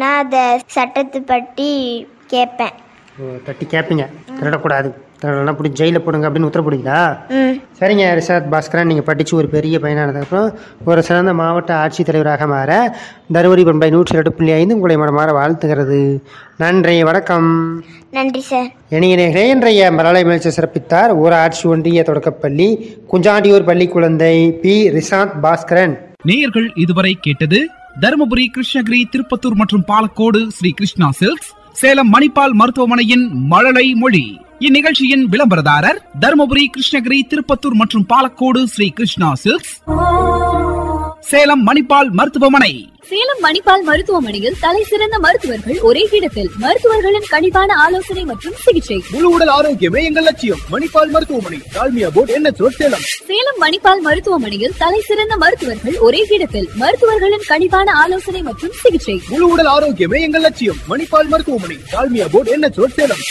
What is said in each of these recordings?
சொன்னால் அதை சட்டத்தை பற்றி கேட்பேன் ஓ, தட்டி கேட்பீங்க திருடக்கூடாது திருடலாம் பிடிச்சி ஜெயிலில் போடுங்க அப்படின்னு உத்தரப்படுங்களா ம் சரிங்க ரிஷாத் பாஸ்கரன் நீங்கள் படித்து ஒரு பெரிய பையனானதுக்கப்புறம் ஒரு சிறந்த மாவட்ட ஆட்சித்தலைவராக மாற தருமபுரி பண்பை நூற்றி ரெண்டு புள்ளி ஐந்து உங்களை மனமாற வாழ்த்துகிறது நன்றி வணக்கம் நன்றி சார் இணையர்களே இன்றைய மலலை முயற்சி சிறப்பித்தார் ஊராட்சி ஒன்றிய தொடக்கப்பள்ளி குஞ்சாண்டியூர் பள்ளி குழந்தை பி ரிஷாத் பாஸ்கரன் நேயர்கள் இதுவரை கேட்டது தருமபுரி கிருஷ்ணகிரி திருப்பத்தூர் மற்றும் பாலக்கோடு ஸ்ரீ கிருஷ்ணா சில்க்ஸ் சேலம் மணிப்பால் மருத்துவமனையின் மழலை மொழி இந்நிகழ்ச்சியின் விளம்பரதாரர் தருமபுரி கிருஷ்ணகிரி திருப்பத்தூர் மற்றும் பாலக்கோடு ஸ்ரீ கிருஷ்ணா சில்க்ஸ் சேலம் மணிப்பால் மருத்துவமனை சேலம் மணிப்பால் மருத்துவமனையில் தலை சிறந்த மருத்துவர்கள் ஒரே இடத்தில் மருத்துவர்களின் கனிவான ஆலோசனை மற்றும் சிகிச்சை முழு உடல் ஆரோக்கியமே எங்கள் லட்சியம் மணிப்பால் மருத்துவமனை டால்மியா போர்ட் என்ன சேலம் சேலம் மணிப்பால் மருத்துவமனையில் தலை சிறந்த மருத்துவர்கள் ஒரே இடத்தில் மருத்துவர்களின் கனிவான ஆலோசனை மற்றும் சிகிச்சை முழு உடல் ஆரோக்கியமே எங்கள் லட்சியம் மணிப்பால் மருத்துவமனை டால்மியா போர்ட் என்ன சேலம்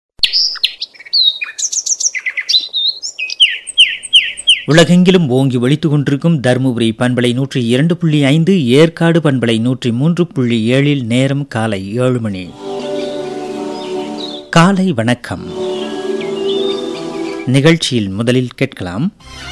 உலகெங்கிலும் ஓங்கி ஒழித்துக் கொண்டிருக்கும் தருமபுரி பண்பலை நூற்றி இரண்டு புள்ளி ஐந்து ஏற்காடு பண்பலை நூற்றி மூன்று புள்ளி ஏழில் நேரம் காலை ஏழு மணி காலை வணக்கம் நிகழ்ச்சியில் முதலில் கேட்கலாம்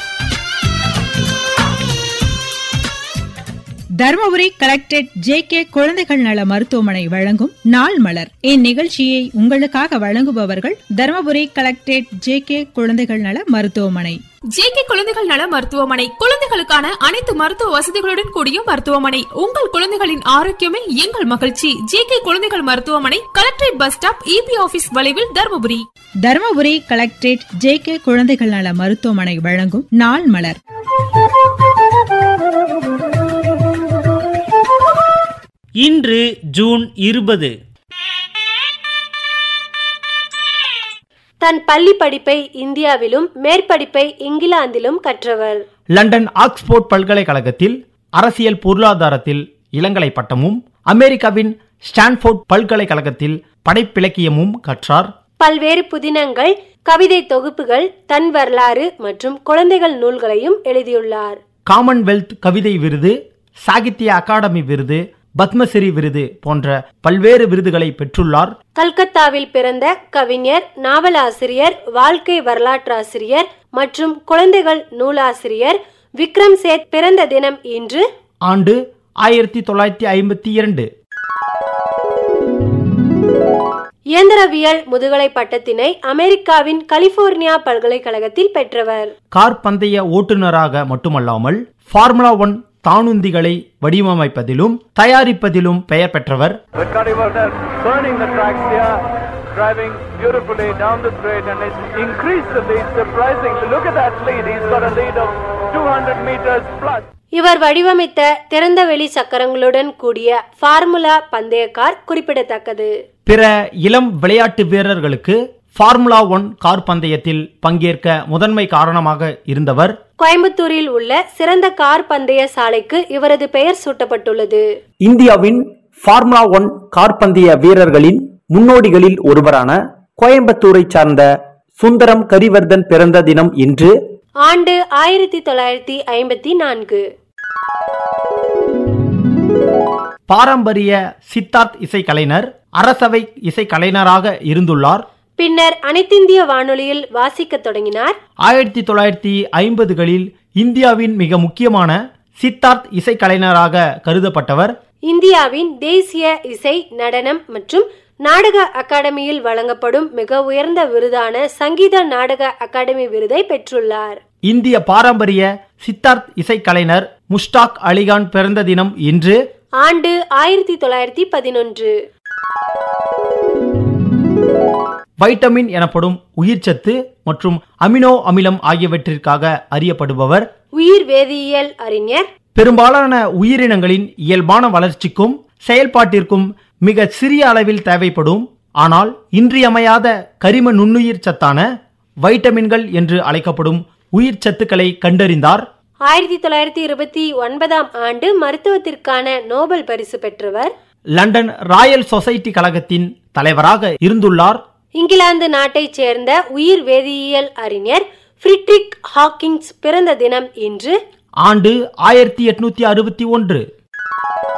தருமபுரி கலெக்டரேட் ஜே கே குழந்தைகள் நல மருத்துவமனை வழங்கும் நாள் மலர் இந்நிகழ்ச்சியை உங்களுக்காக வழங்குபவர்கள் தருமபுரி கலெக்டரேட் ஜே கே குழந்தைகள் நல மருத்துவமனை ஜேகே குழந்தைகள் நல மருத்துவமனை குழந்தைகளுக்கான அனைத்து மருத்துவ வசதிகளுடன் கூடிய மருத்துவமனை உங்கள் குழந்தைகளின் ஆரோக்கியமே எங்கள் மகிழ்ச்சி ஜேகே குழந்தைகள் மருத்துவமனை collectorate bus stop EB office வளைவில் Dharmapuri Dharmapuri collectorate J K குழந்தைகள் நல மருத்துவமனை வழங்கும் நாள் மலர் இன்று ஜூன் இருபது தன் பள்ளி படிப்பை இந்தியாவிலும் மேற்படிப்பை இங்கிலாந்திலும் கற்றவர் லண்டன் ஆக்ஸ்போர்ட் பல்கலைக்கழகத்தில் அரசியல் பொருளாதாரத்தில் இளங்கலை பட்டமும் அமெரிக்காவின் ஸ்டான்ஃபோர்ட் பல்கலைக்கழகத்தில் படைப்பிலக்கியமும் கற்றார் பல்வேறு புதினங்கள் கவிதை தொகுப்புகள் தன் வரலாறு மற்றும் குழந்தைகள் நூல்களையும் எழுதியுள்ளார் காமன்வெல்த் கவிதை விருது சாகித்ய அகாடமி விருது பத்மஸ்ரீ விருது போன்ற பல்வேறு விருதுகளை பெற்றுள்ளார் கல்கத்தாவில் பிறந்த கவிஞர் நாவலாசிரியர் வாழ்க்கை வரலாற்றாசிரியர் மற்றும் குழந்தைகள் நூலாசிரியர் விக்ரம் சேத் பிறந்த தினம் இன்று ஆண்டு ஆயிரத்தி தொள்ளாயிரத்தி ஐம்பத்தி இரண்டு இயந்திரவியல் முதுகலை பட்டத்தினை அமெரிக்காவின் கலிபோர்னியா பல்கலைக்கழகத்தில் பெற்றவர் கார் பந்தய ஓட்டுநராக மட்டுமல்லாமல் ஃபார்முலா ஒன் தானுந்திகளை வடிவமைப்பதிலும் தயாரிப்பதிலும் பெயர் பெற்றவர் The cultivator turning the tracks here, driving beautifully down the straight and it's increased the lead surprisingly. Look at that lead. He's got a lead of 200 meters plus. இவர் வடிவமைத்த திறந்தவெளி சக்கரங்களுடன் கூடிய formula பந்தய car குறிப்பிடத்தக்கது பிற இளம் விளையாட்டு வீரர்களுக்கு ஃபார்முலா ஒன் கார் பந்தயத்தில் பங்கேற்க முதன்மை காரணமாக இருந்தவர் கோயம்புத்தூரில் உள்ள சிறந்த கார் பந்தய சாலைக்கு இவரது பெயர் சூட்டப்பட்டுள்ளது இந்தியாவின் ஃபார்முலா ஒன் கார்பந்தய வீரர்களின் முன்னோடிகளில் ஒருவரான கோயம்புத்தூரை சார்ந்த சுந்தரம் கரிவர்தன் பிறந்த தினம் இன்று ஆண்டு ஆயிரத்தி தொள்ளாயிரத்தி ஐம்பத்தி நான்கு பாரம்பரிய சித்தார்த் இசைக்கலைஞர் அரசவை இசைக்கலைஞராக இருந்துள்ளார் பின்னர் அனைத்திந்திய வானொலியில் வாசிக்கத் தொடங்கினார் ஆயிரத்தி தொள்ளாயிரத்தி ஐம்பதுகளில் இந்தியாவின் மிக முக்கியமான சித்தார்த் இசைக்கலைஞராக கருதப்பட்டவர் இந்தியாவின் தேசிய இசை நடனம் மற்றும் நாடக அகாடமியில் வழங்கப்படும் மிக உயர்ந்த விருதான சங்கீத நாடக அகாடமி விருதை பெற்றுள்ளார் இந்திய பாரம்பரிய சித்தார்த் இசைக்கலைஞர் முஷ்டாக் அலிகான் பிறந்த தினம் இன்று ஆண்டு ஆயிரத்தி தொள்ளாயிரத்தி பதினொன்று வைட்டமின் எனப்படும் உயிர்ச்சத்து மற்றும் அமினோ அமிலம் ஆகியவற்றிற்காக அறியப்படுபவர் உயிர் வேதியியல் அறிஞர் பெரும்பாலான உயிரினங்களின் இயல்பான வளர்ச்சிக்கும் செயல்பாட்டிற்கும் மிக சிறிய அளவில் தேவைப்படும் ஆனால் இன்றியமையாத கரிம நுண்ணுயிர் சத்தான வைட்டமின்கள் என்று அழைக்கப்படும் உயிர் சத்துக்களை கண்டறிந்தார் ஆயிரத்தி தொள்ளாயிரத்தி இருபத்தி ஒன்பதாம் ஆண்டு மருத்துவத்திற்கான நோபல் பரிசு பெற்றவர் லண்டன் ராயல் சொசைட்டி கழகத்தின் தலைவராக இருந்துள்ளார் இங்கிலாந்து நாட்டைச் சேர்ந்த உயிர் வேதியியல் அறிஞர் ஃப்ரிட்ரிக் ஹாக்கிங்ஸ் பிறந்த தினம் இன்று ஆண்டு ஆயிரத்தி எட்நூத்தி அறுபத்தி ஒன்று